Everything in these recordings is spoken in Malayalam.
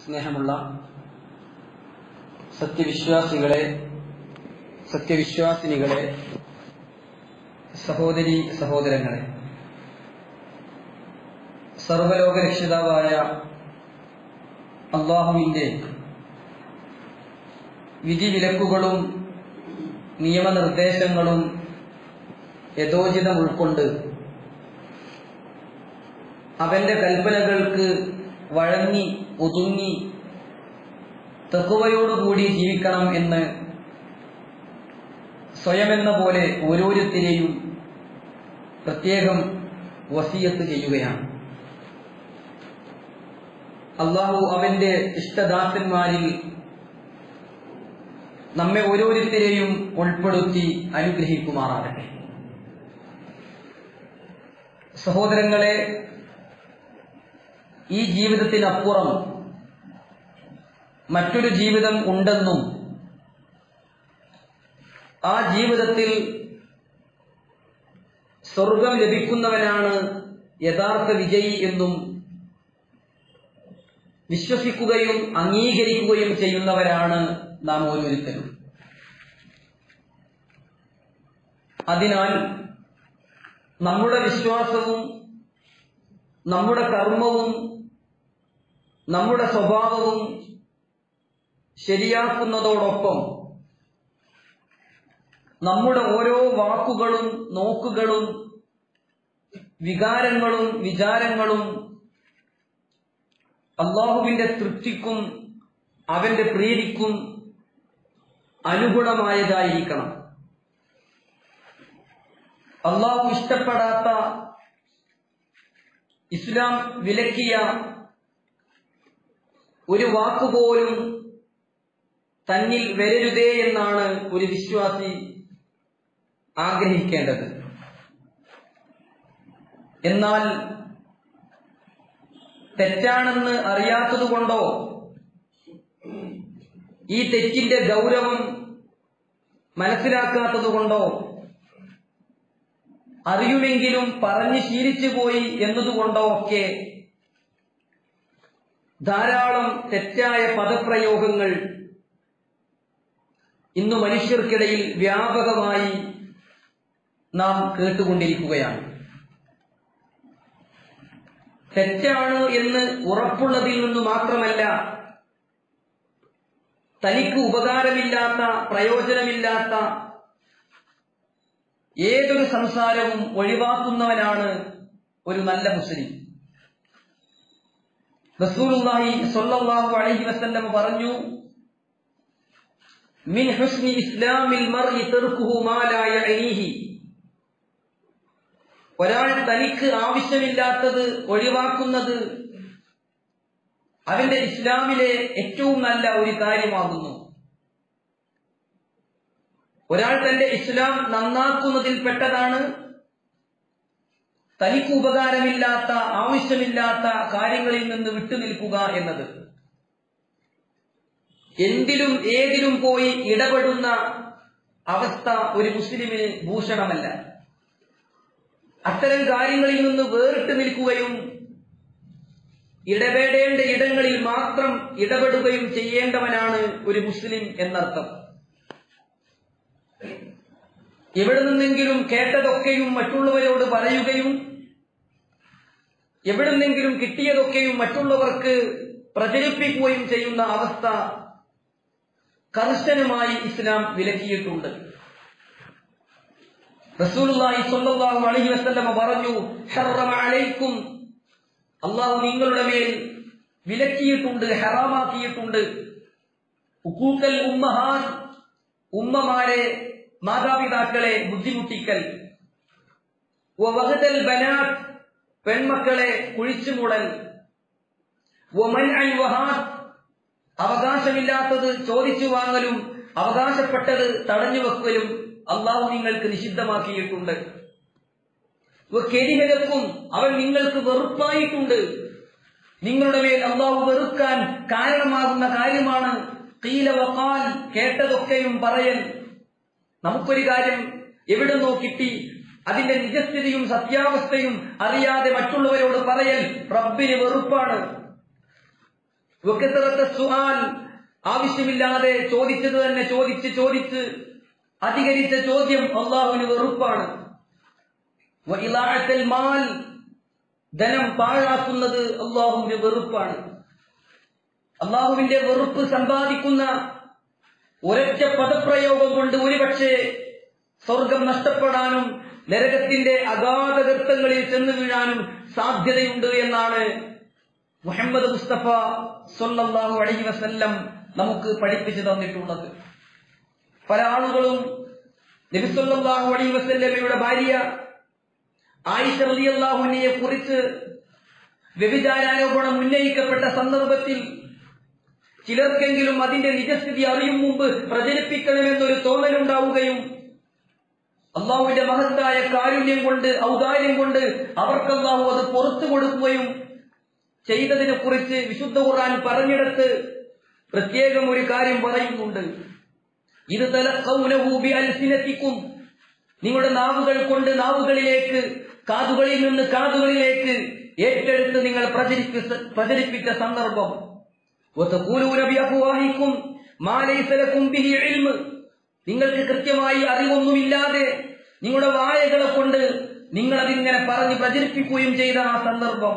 സ്നേഹമുള്ള സത്യവിശ്വാസികളെ സത്യവിശ്വാസിനികളെ സഹോദരി സഹോദരങ്ങളെ സർവലോക രക്ഷിതാവായ അള്ളാഹുവിന്റെ വിധിവിലക്കുകളും നിയമനിർദ്ദേശങ്ങളും യഥോചിതം ഉൾക്കൊണ്ട് അവന്റെ കൽപ്പനകൾക്ക് വഴങ്ങി ഒതുങ്ങി തെക്കുവയോടുകൂടി ജീവിക്കണം എന്ന് സ്വയമെന്ന പോലെ ഓരോരുത്തരെയും പ്രത്യേകം വസീയത്ത് ചെയ്യുകയാണ് അള്ളാഹു അവന്റെ ഇഷ്ടദാസന്മാരിൽ നമ്മെ ഓരോരുത്തരെയും ഉൾപ്പെടുത്തി അനുഗ്രഹിക്കുമാറാകട്ടെ സഹോദരങ്ങളെ ഈ ജീവിതത്തിനപ്പുറം മറ്റൊരു ജീവിതം ഉണ്ടെന്നും ആ ജീവിതത്തിൽ സ്വർഗം ലഭിക്കുന്നവനാണ് യഥാർത്ഥ വിജയി എന്നും വിശ്വസിക്കുകയും അംഗീകരിക്കുകയും ചെയ്യുന്നവരാണ് നാം ഓരോരുത്തരും അതിനാൽ നമ്മുടെ വിശ്വാസവും നമ്മുടെ കർമ്മവും നമ്മുടെ സ്വഭാവവും ശരിയാക്കുന്നതോടൊപ്പം നമ്മുടെ ഓരോ വാക്കുകളും നോക്കുകളും വികാരങ്ങളും വിചാരങ്ങളും അള്ളാഹുവിന്റെ തൃപ്തിക്കും അവന്റെ പ്രീതിക്കും അനുഗുണമായതായിരിക്കണം അള്ളാഹു ഇഷ്ടപ്പെടാത്ത ഇസ്ലാം വിലക്കിയ ഒരു വാക്കുപോലും തന്നിൽ വരരുതേ എന്നാണ് ഒരു വിശ്വാസി ആഗ്രഹിക്കേണ്ടത് എന്നാൽ തെറ്റാണെന്ന് അറിയാത്തതുകൊണ്ടോ ഈ തെറ്റിന്റെ ഗൗരവം മനസ്സിലാക്കാത്തതുകൊണ്ടോ അറിയുമെങ്കിലും പറഞ്ഞു ശീലിച്ചു പോയി എന്നതുകൊണ്ടോ ഒക്കെ ധാരാളം തെറ്റായ പദപ്രയോഗങ്ങൾ ഇന്ന് മനുഷ്യർക്കിടയിൽ വ്യാപകമായി നാം കേട്ടുകൊണ്ടിരിക്കുകയാണ് തെറ്റാണ് എന്ന് ഉറപ്പുള്ളതിൽ നിന്ന് മാത്രമല്ല തനിക്ക് ഉപകാരമില്ലാത്ത പ്രയോജനമില്ലാത്ത ഏതൊരു സംസാരവും ഒഴിവാക്കുന്നവനാണ് ഒരു നല്ല മുസ്ലിം റസൂലുള്ളാഹി സ്വല്ലല്ലാഹു അലൈഹി വസല്ലം പറഞ്ഞു മിൻ ഹുസ്നി ഇസ്ലാമിൽ മർഇ തർക്കുഹു മാ ലാ യഅനീഹി ഒരാൾ തനിക്ക് ആവശ്യമില്ലാത്തത് ഒഴിവാക്കുന്നത് അവന്റെ ഇസ്ലാമിലെ ഏറ്റവും നല്ല ഒരു കാര്യമാകുന്നു ഒരാൾ തന്റെ ഇസ്ലാം നന്നാക്കുന്നതിൽ പെട്ടതാണ് തനിക്ക് ഉപകാരമില്ലാത്ത ആവശ്യമില്ലാത്ത കാര്യങ്ങളിൽ നിന്ന് വിട്ടുനിൽക്കുക എന്നത് എന്തിലും ഏതിലും പോയി ഇടപെടുന്ന അവസ്ഥ ഒരു മുസ്ലിമിന് ഭൂഷണമല്ല അത്തരം കാര്യങ്ങളിൽ നിന്ന് വേറിട്ട് നിൽക്കുകയും ഇടപെടേണ്ട ഇടങ്ങളിൽ മാത്രം ഇടപെടുകയും ചെയ്യേണ്ടവനാണ് ഒരു മുസ്ലിം എന്നർത്ഥം എവിടെ നിന്നെങ്കിലും കേട്ടതൊക്കെയും മറ്റുള്ളവരോട് പറയുകയും എവിടെ നിന്നെങ്കിലും കിട്ടിയതൊക്കെയും മറ്റുള്ളവർക്ക് പ്രചരിപ്പിക്കുകയും ചെയ്യുന്ന അവസ്ഥ കർശനമായി ഇസ്ലാം വിലക്കിയിട്ടുണ്ട് റസൂലുള്ളാഹി സ്വല്ലല്ലാഹു അലൈഹി വസല്ലമ പറഞ്ഞു ഹറമ അലൈക്കും അള്ളാഹു നിങ്ങളുടെ മേൽ വിലക്കിയിട്ടുണ്ട് ഹറാമാക്കിയിട്ടുണ്ട് ഉക്കൂക്കൽ ഉമ്മഹാൻ ഉമ്മമാരെ മാതാപിതാക്കളെ ബുദ്ധിമുട്ടിക്കൽ വഹദൽ ബനാത്ത് പെൺമക്കളെ കുഴിച്ചുമൂടൽ അവകാശമില്ലാത്തത് ചോദിച്ചു വാങ്ങലും അവകാശപ്പെട്ടത് തടഞ്ഞു വെക്കലും അള്ളാഹു നിങ്ങൾക്ക് നിഷിദ്ധമാക്കിയിട്ടുണ്ട് കരിഹരക്കും അവൻ നിങ്ങൾക്ക് വെറുപ്പായിട്ടുണ്ട് നിങ്ങളുടെ മേൽ അള്ളാഹു വെറുക്കാൻ കാരണമാകുന്ന കാര്യമാണ് കീല വക്കാൽ കേട്ടതൊക്കെയും പറയൽ നമുക്കൊരു കാര്യം എവിടുന്നോ കിട്ടി അതിന്റെ നിജസ്ഥിതിയും സത്യാവസ്ഥയും അറിയാതെ മറ്റുള്ളവരോട് പറയൽ റബ്ബിന് വെറുപ്പാണ് വക്കസറത്ത സുആൽ ആവശ്യമില്ലാതെ ചോദിച്ചത് തന്നെ ചോദിച്ച് ചോദിച്ച് അധികരിച്ച ചോദ്യം അള്ളാഹുവിന് വെറുപ്പാണ് വഇളാഅത്തൽ മാൽ ധനം പാഴാക്കുന്നത് അള്ളാഹുവിന്റെ വെറുപ്പാണ് അള്ളാഹുവിന്റെ വെറുപ്പ് സമ്പാദിക്കുന്ന ഒരൊറ്റ പദപ്രയോഗം കൊണ്ട് ഒരുപക്ഷെ സ്വർഗം നഷ്ടപ്പെടാനും നരകത്തിന്റെ അഗാധഗർത്തങ്ങളിൽ ചെന്നു വീഴാനും സാധ്യതയുണ്ട് എന്നാണ് മുഹമ്മദ് മുസ്തഫ സൊല്ലാഹു അലൈഹി വസല്ലം നമുക്ക് പഠിപ്പിച്ചു തന്നിട്ടുള്ളത് പല ആളുകളും നബിസൊല്ലാഹു അലൈഹി വസല്ലമയുടെ ഭാര്യ ആയിഷ റളിയല്ലാഹുവിനെ കുറിച്ച് വ്യഭിചാരാരോപണം ഉന്നയിക്കപ്പെട്ട സന്ദർഭത്തിൽ ചിലർക്കെങ്കിലും അതിന്റെ നിജസ്ഥിതി അറിയും മുമ്പ് പ്രചരിപ്പിക്കണമെന്നൊരു തോന്നലുണ്ടാവുകയും അള്ളാഹുവിന്റെ മഹത്തായ കാരുണ്യം കൊണ്ട് ഔദാര്യം കൊണ്ട് അവർക്ക് അള്ളാഹു അത് പുറത്തു കൊടുക്കുകയും ചെയ്തതിനെ കുറിച്ച് വിശുദ്ധ ഖുർആൻ പറഞ്ഞെടുത്ത് പ്രത്യേകം ഒരു കാര്യം പറയുന്നുണ്ട് ഇത് തലക്കൗനഹു ബി അൽസിനത്തിക്കും നിങ്ങളുടെ നാവുകൾ കൊണ്ട് നാവുകളിലേക്ക് കാതുകളിൽ നിന്ന് കാതുകളിലേക്ക് ഏറ്റെടുത്ത് നിങ്ങൾ പ്രചരിപ്പിച്ച പ്രചരിപ്പിച്ച സന്ദർഭം وتقولون بأفواهكم ما ليس لكم به علم നിങ്ങൾക്ക് കൃത്യമായി അറിവൊന്നുമില്ലാതെ നിങ്ങളുടെ വായകളെ കൊണ്ട് നിങ്ങൾ അതിങ്ങനെ പറഞ്ഞ് പ്രചരിപ്പിക്കുകയും ചെയ്ത ആ സന്ദർഭം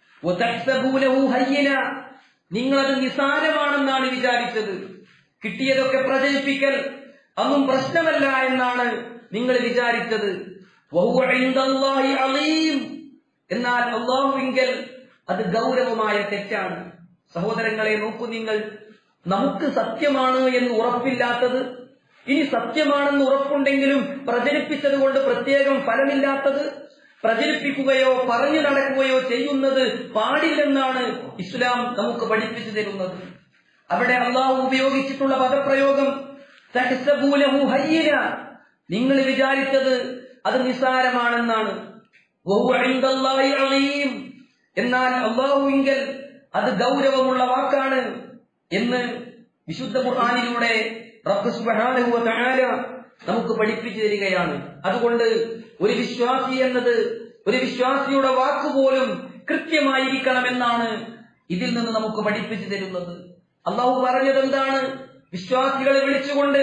وتحسبونه هينا നിങ്ങളത് നിസാരമാണെന്നാണ് വിചാരിച്ചത് കിട്ടിയതൊക്കെ പ്രചരിപ്പിക്കൽ അതൊന്നും പ്രശ്നമല്ല എന്നാണ് നിങ്ങൾ വിചാരിച്ചത് وهو عند الله عظيم എന്നാൽ അള്ളാഹുവിങ്കൽ അത് ഗൗരവമായ തെറ്റാണ് സഹോദരങ്ങളെ നോക്കൂ നിങ്ങൾ നമുക്ക് സത്യമാണ് എന്ന് ഉറപ്പില്ലാത്തത് ഇനി സത്യമാണെന്ന് ഉറപ്പുണ്ടെങ്കിലും പ്രചരിപ്പിച്ചത് കൊണ്ട് പ്രത്യേകം ഫലമില്ലാത്തത് പ്രചരിപ്പിക്കുകയോ പറഞ്ഞു നടക്കുകയോ ചെയ്യുന്നത് പാടില്ലെന്നാണ് ഇസ്ലാം നമുക്ക് പഠിപ്പിച്ചു തരുന്നത് അവിടെ അള്ളാഹു ഉപയോഗിച്ചിട്ടുള്ള പദപ്രയോഗം തഹ്സബൂലഹു ഹയ്യിന നിങ്ങൾ വിചാരിച്ചത് അത് നിസാരമാണെന്നാണ് വഹുവ ഇൻദല്ലാഹി അളീം. എന്നാൽ അള്ളാഹുവിങ്കൽ അത് ഗൗരവമുള്ള വാക്കാണ് എന്ന് വിശുദ്ധ ഖുർആാനിലൂടെ റബ്ബ് സുബ്ഹാനഹു വ തആല നമുക്ക് പഠിപ്പിച്ചു തരികയാണ് അതുകൊണ്ട് ഒരു വിശ്വാസി എന്നത് ഒരു വിശ്വാസിയുടെ വാക്കുപോലും കൃത്യമായിരിക്കണമെന്നാണ് ഇതിൽ നിന്ന് നമുക്ക് പഠിപ്പിച്ചു തരുന്നത് അള്ളാഹു പറഞ്ഞത് എന്താണ് വിശ്വാസികളെ വിളിച്ചുകൊണ്ട്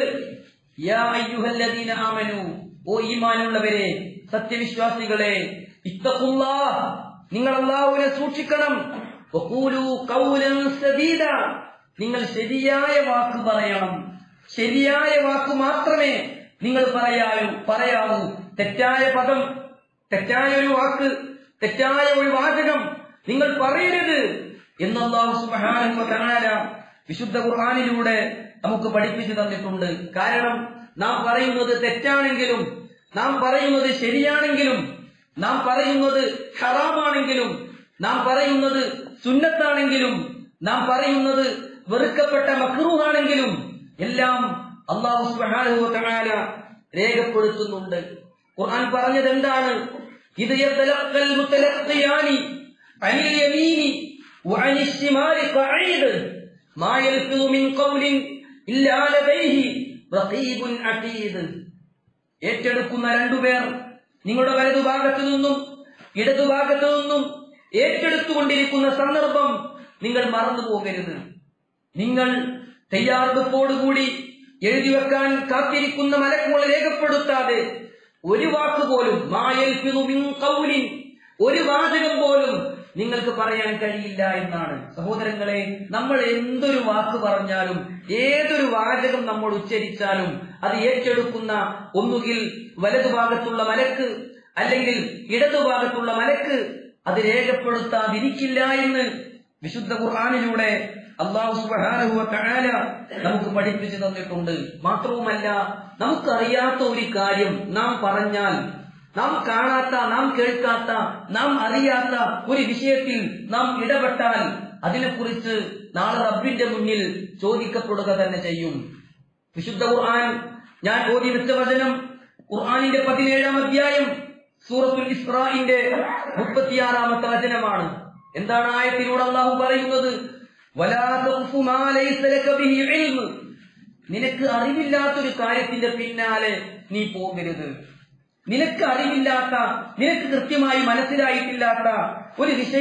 യാ അയ്യുഹല്ലദീന ആമനു ഓ ഈമാനുള്ളവരെ സത്യവിശ്വാസികളെ ഇത്തഖുല്ലാഹ് നിങ്ങൾ അള്ളാഹുവിനെ സൂക്ഷിക്കണം വഖൂലു ഖൗലൻ സദീദ നിങ്ങൾ ശരിയായ വാക്ക് പറയണം ശരിയായ വാക്ക് മാത്രമേ നിങ്ങൾ പറയാവൂ പറയാവൂ തെറ്റായ പദം തെറ്റായ ഒരു വാക്ക് തെറ്റായ ഒരു വാചകം നിങ്ങൾ പറയരുത് എന്ന് അല്ലാഹു സുബ്ഹാനഹു വ തആല വിശുദ്ധ ഖുർആനിലൂടെ നമുക്ക് പഠിപ്പിച്ചു തന്നിട്ടുണ്ട് കാരണം നാം പറയുന്നത് തെറ്റാണെങ്കിലും നാം പറയുന്നത് ശരിയാണെങ്കിലും നാം പറയുന്നത് ഹറാമാണെങ്കിലും നാം പറയുന്നത് സുന്നത്താണെങ്കിലും നാം പറയുന്നത് വെറുക്കപ്പെട്ട മക്രൂഹാണെങ്കിലും എല്ലാം അള്ളാഹു സുബ്ഹാനഹു വ തആല രേഖപ്പെടുത്തുന്നുണ്ട് ഖുർആൻ പറഞ്ഞത് എന്താണ് ഇത് യതലഖൽ മുതലഖിയാനി അനിൽ യമീനി വഅനി الشمال قعيد ما يلفظ من قول إلا لديه رقيب عتيد ഏറ്റെടുക്കുന്ന രണ്ടുപേർ നിങ്ങളുടെ വലതുഭാഗത്തു നിന്നും ഇടതുഭാഗത്തു നിന്നും ഏറ്റെടുത്തുകൊണ്ടിരിക്കുന്ന സന്ദർഭം നിങ്ങൾ മറന്നു പോകരുത് നിങ്ങൾ തയ്യാറെടുപ്പോടുകൂടി എഴുതി വെക്കാൻ കാത്തിരിക്കുന്ന മലക്കുകൾ രേഖപ്പെടുത്താതെ ഒരു വാക്ക് പോലും മായൽഫിദു മിൻ ഖൗലിൻ ഒരു വാചകം പോലും നിങ്ങൾക്ക് പറയാൻ കഴിയില്ല എന്നാണ് സഹോദരങ്ങളെ നമ്മൾ എന്തൊരു വാക്ക് പറഞ്ഞാലും ഏതൊരു വാചകം നമ്മൾ ഉച്ചരിച്ചാലും അത് ഏറ്റെടുക്കുന്ന ഒന്നുകിൽ വലതുഭാഗത്തുള്ള മലക്ക് അല്ലെങ്കിൽ ഇടതുഭാഗത്തുള്ള മലക്ക് അത് രേഖപ്പെടുത്താതിരിക്കില്ല എന്ന് വിശുദ്ധ ഖുർആാനിലൂടെ അള്ളാഹു സുബ്ഹാനഹു വ തആല നമുക്ക് പഠിപ്പിച്ചു തന്നിട്ടുണ്ട് മാത്രവുമല്ല നമുക്കറിയാത്ത ഒരു കാര്യം നാം പറഞ്ഞാൽ നാം കാണാത്ത നാം കേൾക്കാത്ത നാം അറിയാത്ത ഒരു വിഷയത്തിൽ നാം ഇടപെട്ടാൽ അതിനെക്കുറിച്ച് നാളെ റബ്ബിന്റെ മുന്നിൽ ചോദിക്കപ്പെടുക തന്നെ ചെയ്യും വിശുദ്ധ ഖുർആൻ ഞാൻ ഓതി വെച്ച വചനം ഖുർആനിന്റെ പതിനേഴാം അധ്യായം സൂറത്തുൽ ഇസ്രായിന്റെ മുപ്പത്തിയാറാമത്തെ വചനമാണ് എന്താണ് ആയത്തിലൂടെ അള്ളാഹു പറയുന്നത് വലാ തഖ്ഫു മാ ലൈസ ലക ബിഹി ഇൽമ് നിനക്ക് അറിവില്ലാത്തൊരു കാര്യത്തിന്റെ പിന്നാലെ നീ പോകരുത് നിനക്ക് അറിവില്ലാത്ത നിനക്ക് കൃത്യമായി മനസ്സിലായിട്ടില്ലാത്ത ഒരു വിഷയം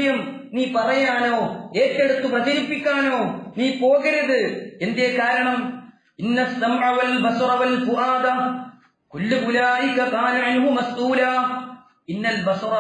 നീ പറയാനോ ഏറ്റെടുത്ത് പ്രചരിപ്പിക്കാനോ നീ പോകരുത് എന്തേ കാരണം ഇന്ന السمع والبصر والفؤاد كل أولئك كان عنه مسؤولا إن البصر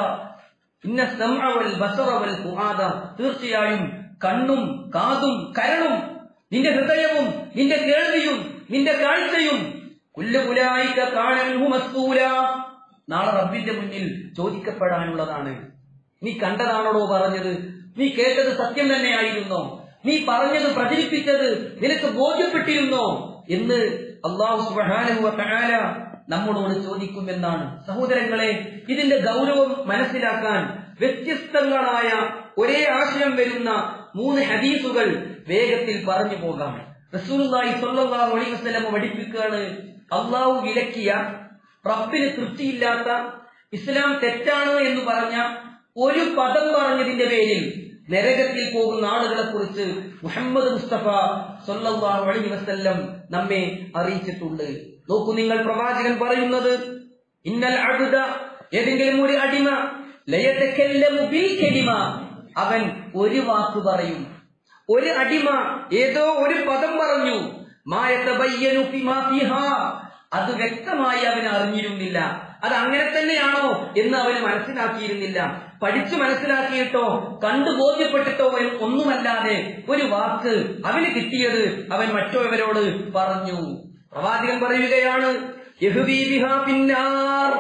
إن السمع والبصر والفؤاد തീർച്ചയായും കണ്ണും കാതും കരണും നിന്റെ ഹൃദയവും നിന്റെ കേൾവിയും നിന്റെ കാഴ്ചയും കുല്ലുകുലായിക്ക കാണു മസ്തൂല നാളെ റബ്ബിന്റെ മുന്നിൽ ചോദിക്കപ്പെടാനുള്ളതാണ് നീ കണ്ടതാണോടോ പറഞ്ഞത് നീ കേട്ടത് സത്യം തന്നെയായിരുന്നോ നീ പറഞ്ഞത് പ്രചരിപ്പിച്ചത് നിനക്ക് ബോധ്യപ്പെട്ടിരുന്നോ എന്ന് അള്ളാഹു സുബ്ഹാനഹു വ തആല നമ്മോട് ചോദിക്കുമെന്നാണ് സഹോദരങ്ങളെ ഇതിന്റെ ഗൗരവം മനസ്സിലാക്കാൻ വ്യത്യസ്തങ്ങളായ ഒരേ ആശയം വരുന്ന മൂന്ന് ഹദീസുകൾ വേഗത്തിൽ പറഞ്ഞു പോകാം റസൂലുള്ളാഹി സ്വല്ലല്ലാഹു അലൈഹി വസല്ലം പഠിപ്പിക്കുകയാണ് അള്ളാഹു വിലക്കിയ റബ്ബിന് തൃപ്തിയില്ലാത്ത ഇസ്ലാം തെറ്റാണ് എന്ന് പറഞ്ഞ ഒരു പദം പറഞ്ഞതിന്റെ പേരിൽ നരകത്തിൽ പോകുന്ന ആളുകളെ കുറിച്ച് മുഹമ്മദ് മുസ്തഫ സല്ലല്ലാഹു അലൈഹി വസല്ലം നമ്മെ അറിയിച്ചിട്ടുണ്ട് നോക്കൂ നിങ്ങൾ പ്രവാചകൻ പറയുന്നത് ഇന്നൽ അബ്ദ ഏതെങ്കിലും ഒരു അടിമ ലയതകല്ലമു ബിൽ കലിമ അവൻ ഒരു വാക്ക് പറയും ഒരു അടിമ ഏതോ ഒരു പദം പറഞ്ഞു മായതബയ്യനു ഫിമാ ഫിഹാ അത് വ്യക്തമായി അവൻ അറിഞ്ഞിരുന്നില്ല അത് അങ്ങനെ തന്നെയാണോ എന്ന് അവന് മനസ്സിലാക്കിയിരുന്നില്ല പഠിച്ചു മനസ്സിലാക്കിയിട്ടോ കണ്ടു ബോധ്യപ്പെട്ടിട്ടോ എന്ന് ഒന്നുമല്ലാതെ ഒരു വാക്ക് അവന് കിട്ടിയത് അവൻ മറ്റുള്ളവരോട് പറഞ്ഞു പ്രവാചകൻ പറയുകയാണ് യഹ്വീ ബിഹാ ഫിന്നാർ.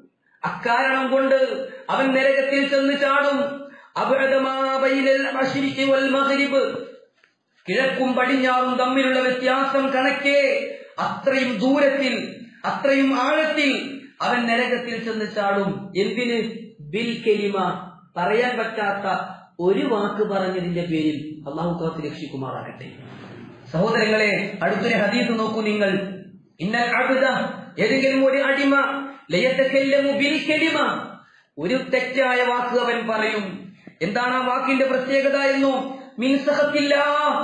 അക്കാരണം കൊണ്ട് അവൻ നരകത്തിൽ ചെന്ന് ചാടും അബഅദമാ ബൈനൽ മശ്രിഖി വൽ മഗ്രിബ് കിഴക്കും പടിഞ്ഞാറും തമ്മിലുള്ള വ്യത്യാസം കണക്കെ അത്രയും ദൂരത്തിൽ അത്രയും ആഴത്തിൽ അവൻ നരകത്തിൽ ചെന്ന് ചാടും എന്തിന് ബിൽ കെലിമ പറയാൻ പറ്റാത്ത ഒരു വാക്ക് പറഞ്ഞതിന്റെ പേരിൽ അള്ളാഹു കാത്ത് രക്ഷിക്കുമാറാകട്ടെ സഹോദരങ്ങളെ അടുത്തൊരു ഹദീസ് നോക്കൂ നിങ്ങൾ ഇന്നൽ അബ്ദ ഏതെങ്കിലും ഒരു അടിമ ലയതകല്ലമു ബിൽ കലിമ ഒരു തെറ്റായ വാക്ക് അവൻ പറയും എന്താണ് ആ വാക്കിന്റെ പ്രത്യേകത എന്നോ മിൻസഹത്തില്ല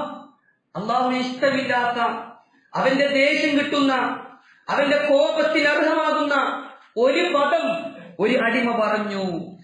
അള്ളാഹുവിന് ഇഷ്ടമില്ലാത്ത അവന്റെ ദേഷ്യം കിട്ടുന്ന അവന്റെ കോപത്തിന് അർഹമാകുന്ന ഒരു പദം ഒരു അടിമ പറഞ്ഞു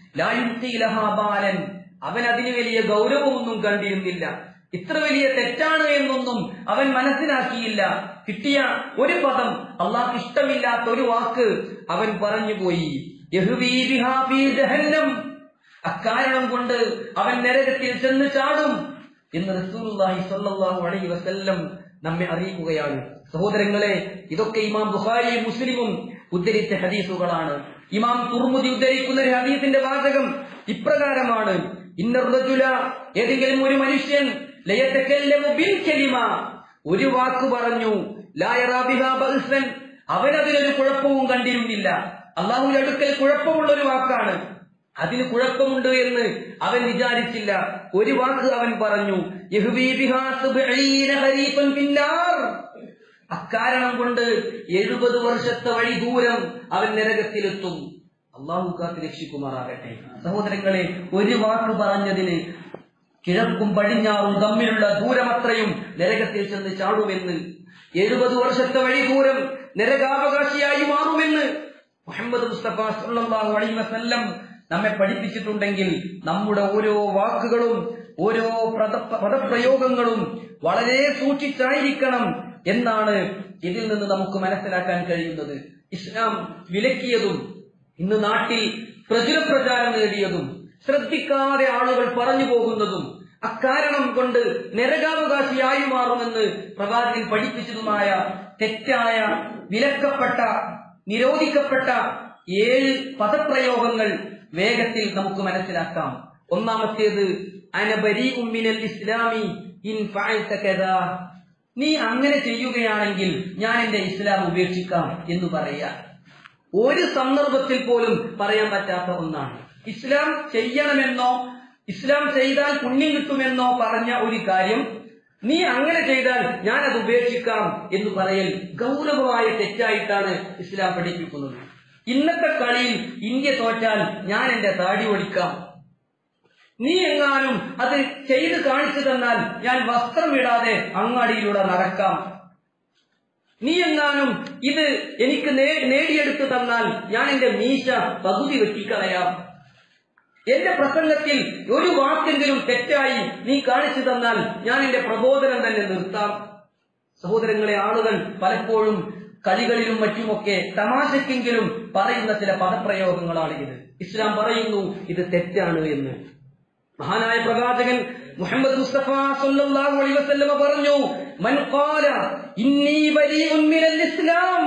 ലായുക്തിലഹാബാലൻ അവൻ അതിന് വലിയ ഗൗരവമൊന്നും കണ്ടിരുന്നില്ല ഇത്ര വലിയ തെറ്റാണ് എന്നൊന്നും അവൻ മനസ്സിലാക്കിയില്ല കിട്ടിയ ഒരു പദം അള്ളാഹ് ഇഷ്ടമില്ലാത്ത ഒരു വാക്ക് അവൻ പറഞ്ഞുപോയി യഹ്വീ ബിഹാ ഫീ ജഹന്നം അക്കാരണം കൊണ്ട് അവൻ നരകത്തിൽ ചെന്ന് ചാടും എന്ന് റസൂലുള്ളാഹി സ്വല്ലല്ലാഹു അലൈഹി വസല്ലം നമ്മെ അറിയിക്കുകയാണ് സഹോദരങ്ങളെ ഇതൊക്കെ ഇമാം ബുഖാരിയും മുസ്ലിമും ഉദ്ധരിച്ച ഹദീസുകളാണ് ഇമാം തുർമുദി ഉദ്ധരിക്കുന്ന ഒരു ഹദീസിന്റെ വാചകം ഇപ്രകാരമാണ് ഇന്നർ റജുല ഏതെങ്കിലും ഒരു മനുഷ്യൻ ലയതകല്ലമു ബിൽ കലിമ ഒരു വാക്ക് പറഞ്ഞു ലാ യറാ ബിഹാ ബഅ്സൻ അവൻ അതിലൊരു കുഴപ്പവും കണ്ടിരുന്നില്ല അള്ളാഹുവിന്റെ അടുക്കൽ കുഴപ്പമുള്ള ഒരു വാക്കാണ് അതിന് കുഴപ്പമുണ്ട് എന്ന് അവൻ വിചാരിച്ചില്ല ഒരു വാക്ക് അവൻ പറഞ്ഞു യഹ്വീ ബിഹാ സബ്ഈന ഖരീഫൻ ഫിന്നാർ. അക്കാരണം കൊണ്ട് എഴുപത് വർഷത്തെ വഴി ദൂരം അവൻ നരകത്തിലെത്തും അള്ളാഹു കാത്ത് രക്ഷിക്കുമാറാകട്ടെ സഹോദരങ്ങളെ ഒരു വാക്ക് പറഞ്ഞതിന് കിഴക്കും പടിഞ്ഞാറും തമ്മിലുള്ള ദൂരമത്രയും നരകത്തിൽ ചെന്ന് ചാടുമെന്ന് എഴുപത് വർഷത്തെ വഴി ദൂരം നരകാവകാശിയായി മാറുമെന്ന് മുഹമ്മദ് മുസ്തഫ സല്ലല്ലാഹു അലൈഹി വസല്ലം നമ്മെ പഠിപ്പിച്ചിട്ടുണ്ടെങ്കിൽ നമ്മുടെ ഓരോ വാക്കുകളും ഓരോ പ്രദ- പദപ്രയോഗങ്ങളും വളരെ സൂക്ഷിച്ചായിരിക്കണം എന്നാണ് ഇതിൽ നിന്ന് നമുക്ക് മനസ്സിലാക്കാൻ കഴിയുന്നത് ഇസ്ലാം വിലക്കിയതും ഇന്ന് നാട്ടിൽ പ്രചുര പ്രചാരം നേടിയതും ശ്രദ്ധിക്കാതെ ആളുകൾ പറഞ്ഞു പോകുന്നതും അക്കാരണം കൊണ്ട് നരകാവകാശിയായി മാറുമെന്ന് പ്രവാചകൻ പഠിപ്പിച്ചതുമായ തെറ്റായ വിലക്കപ്പെട്ട നിരോധിക്കപ്പെട്ട ഏഴ് പദപ്രയോഗങ്ങൾ വേഗത്തിൽ നമുക്ക് മനസ്സിലാക്കാം ഒന്നാമത്തേത് അനബരി ഉമ്മിനൽ ഇസ്ലാമി ഇൻ ഫഅൽത കദാ. നീ അങ്ങനെ ചെയ്യുകയാണെങ്കിൽ ഞാൻ എന്റെ ഇസ്ലാം ഉപേക്ഷിക്കാം എന്ന് പറയാ ഒരു സന്ദർഭത്തിൽ പോലും പറയാൻ പറ്റാത്ത ഒന്നാണ് ഇസ്ലാം ചെയ്യണമെന്നോ ഇസ്ലാം ചെയ്താൽ പുണ്യം കിട്ടുമെന്നോ പറഞ്ഞ ഒരു കാര്യം നീ അങ്ങനെ ചെയ്താൽ ഞാൻ അത് ഉപേക്ഷിക്കാം എന്ന് പറയൽ ഗൗരവമായ തെറ്റായിട്ടാണ് ഇസ്ലാം പഠിപ്പിക്കുന്നത് ഇന്നത്തെ കളിയിൽ ഇന്ത്യ തോറ്റാൽ ഞാൻ എന്റെ താടി ഒടിക്കാം നീ എങ്ങാനും അത് ചെയ്ത് കാണിച്ചു തന്നാൽ ഞാൻ വസ്ത്രമിടാതെ അങ്ങാടിയിലൂടെ നടക്കാം നീ എങ്ങാനും ഇത് എനിക്ക് നേ- നേടിയെടുത്തു തന്നാൽ ഞാൻ എന്റെ മീശ പകുതി വെട്ടിക്കളയാം എന്റെ പ്രസംഗത്തിൽ ഒരു വാക്കെങ്കിലും തെറ്റായി നീ കാണിച്ചു തന്നാൽ ഞാൻ എന്റെ പ്രബോധനം തന്നെ നിർത്താം സഹോദരങ്ങളെ ആളുകൾ പലപ്പോഴും കളികളിലും മറ്റുമൊക്കെ തമാശക്കെങ്കിലും പറയുന്ന ചില പദപ്രയോഗങ്ങളാണ് ഇത് ഇസ്ലാം പറയുന്നു ഇത് തെറ്റാണ് എന്ന് മഹാനായ പ്രവാചകൻ മുഹമ്മദ് മുസ്തഫ സല്ലല്ലാഹു അലൈഹി വസല്ലമ പറഞ്ഞു മൻ ഖാല ഇന്നി ബരീഉൻ മിനൽ ഇസ്ലാം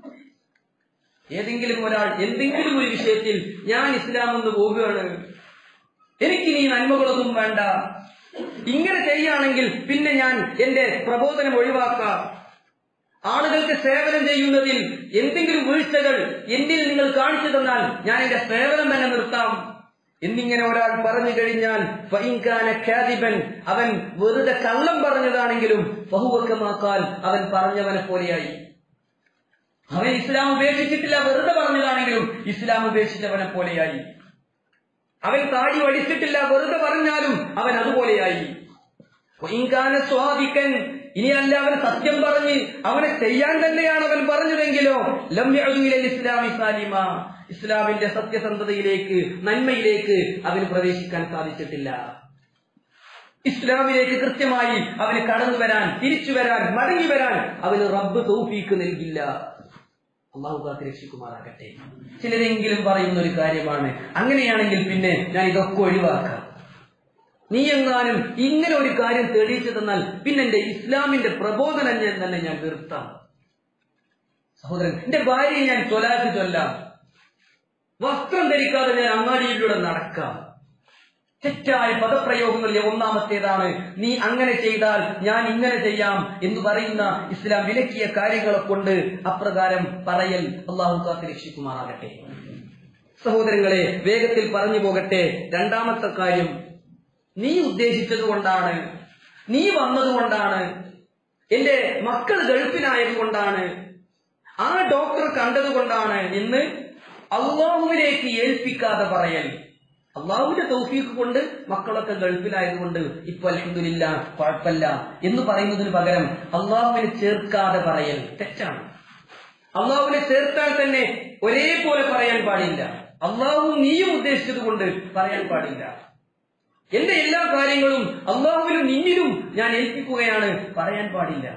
ഏതെങ്കിലും ഒരാൾ എന്തെങ്കിലും ഒരു വിഷയത്തിൽ ഞാൻ ഇസ്ലാം എന്ന് പോവുകയാണ് എനിക്ക് നീ നന്മകളൊന്നും വേണ്ട ഇങ്ങനെ ചെയ്യുകയാണെങ്കിൽ പിന്നെ ഞാൻ എന്റെ പ്രബോധനം ഒഴിവാക്കാം ആളുകൾക്ക് സേവനം ചെയ്യുന്നതിൽ എന്തെങ്കിലും വീഴ്ചകൾ എന്നിൽ നിങ്ങൾ കാണിച്ചു തന്നാൽ ഞാൻ എന്റെ സേവനം തന്നെ നിർത്താം എന്നിങ്ങനെ ഒരാൾ പറഞ്ഞു കഴിഞ്ഞാൽ ഫഇൻകാന കാദിബൻ അവൻ വെറുതെ കള്ളം പറഞ്ഞതാണെങ്കിലും ബഹുവക്കമാക്കാൽ അവൻ പറഞ്ഞവനെ പോലെയായി അവൻ ഇസ്ലാം ഉപേക്ഷിച്ചിട്ടില്ല വെറുതെ പറഞ്ഞതാണെങ്കിലും ഇസ്ലാം ഉപേക്ഷിച്ചവനെ പോലെയായി അവൻ താടി വടിച്ചിട്ടില്ല വെറുതെ പറഞ്ഞാലും അവൻ അതുപോലെയായി പൊയിങ്കാന സ്വാദിക്കൻ ഇനി അല്ല അവൻ സത്യം പറഞ്ഞ് അവനെ ചെയ്യാൻ തന്നെയാണ് അവൻ പറഞ്ഞതെങ്കിലോ ലംയഅദുഇലൽ ഇസ്ലാമി സാലിമ ഇസ്ലാമിന്റെ സത്യസന്ധതയിലേക്ക് നന്മയിലേക്ക് അവന് പ്രവേശിക്കാൻ സാധിച്ചിട്ടില്ല ഇസ്ലാമിലേക്ക് കൃത്യമായി അവന് കടന്നു വരാൻ തിരിച്ചു വരാൻ മടങ്ങി വരാൻ അവന് റബ്ബ് തൗഫീക്ക് നൽകില്ല അള്ളാഹു കാത്ത് രക്ഷിക്കുമാറാകട്ടെ ചിലരെങ്കിലും പറയുന്ന ഒരു കാര്യമാണ് അങ്ങനെയാണെങ്കിൽ പിന്നെ ഞാൻ ഇതൊക്കെ ഒഴിവാക്കാം നീ എങ്ങാനും ഇങ്ങനെ ഒരു കാര്യം തെളിയിച്ചു തന്നാൽ പിന്നെ എന്റെ ഇസ്ലാമിന്റെ പ്രബോധനം ഞാൻ തന്നെ ഞാൻ നിർത്താം സഹോദരൻ എന്റെ ഭാര്യയെ ഞാൻ തൊലാക്ക് ചൊല്ലാം വസ്ത്രം ധരിക്കാതെ ഞാൻ അങ്ങാടിയിലൂടെ നടക്കാം തെറ്റായ പദപ്രയോഗങ്ങളിലെ ഒന്നാമത്തേതാണ് നീ അങ്ങനെ ചെയ്താൽ ഞാൻ ഇങ്ങനെ ചെയ്യാം എന്ന് പറയുന്ന ഇസ്ലാം വിലക്കിയ കാര്യങ്ങളെ കൊണ്ട് അപ്രകാരം പറയൽ അള്ളാഹു കാത്ത് രക്ഷിക്കുമാറാകട്ടെ സഹോദരങ്ങളെ വേഗത്തിൽ പറഞ്ഞു പോകട്ടെ രണ്ടാമത്തെ കാര്യം നീ ഉദ്ദേശിച്ചത് കൊണ്ടാണ് നീ വന്നതുകൊണ്ടാണ് എന്റെ മക്കൾ ഗൾഫിലായത് കൊണ്ടാണ് ആ ഡോക്ടർ കണ്ടതുകൊണ്ടാണ് എന്ന് അള്ളാഹുവിലേക്ക് ഏൽപ്പിക്കാതെ പറയൽ അള്ളാഹുവിന്റെ തൗഫീഖ് കൊണ്ട് മക്കളൊക്കെ ഗൾഫിലായതുകൊണ്ട് ഇപ്പൊ അലഹദില്ല കുഴപ്പമില്ല എന്ന് പറയുന്നതിന് പകരം അള്ളാഹുവിനെ ചേർക്കാതെ പറയൽ തെറ്റാണ് അള്ളാഹുവിനെ ചേർത്താൽ തന്നെ ഒരേപോലെ പറയാൻ പാടില്ല അള്ളാഹു നീയും ഉദ്ദേശിച്ചത് കൊണ്ട് പറയാൻ പാടില്ല എന്റെ എല്ലാ കാര്യങ്ങളും അള്ളാഹുവിലും നിന്നിലും ഞാൻ ഏൽപ്പിക്കുകയാണ് പറയാൻ പാടില്ല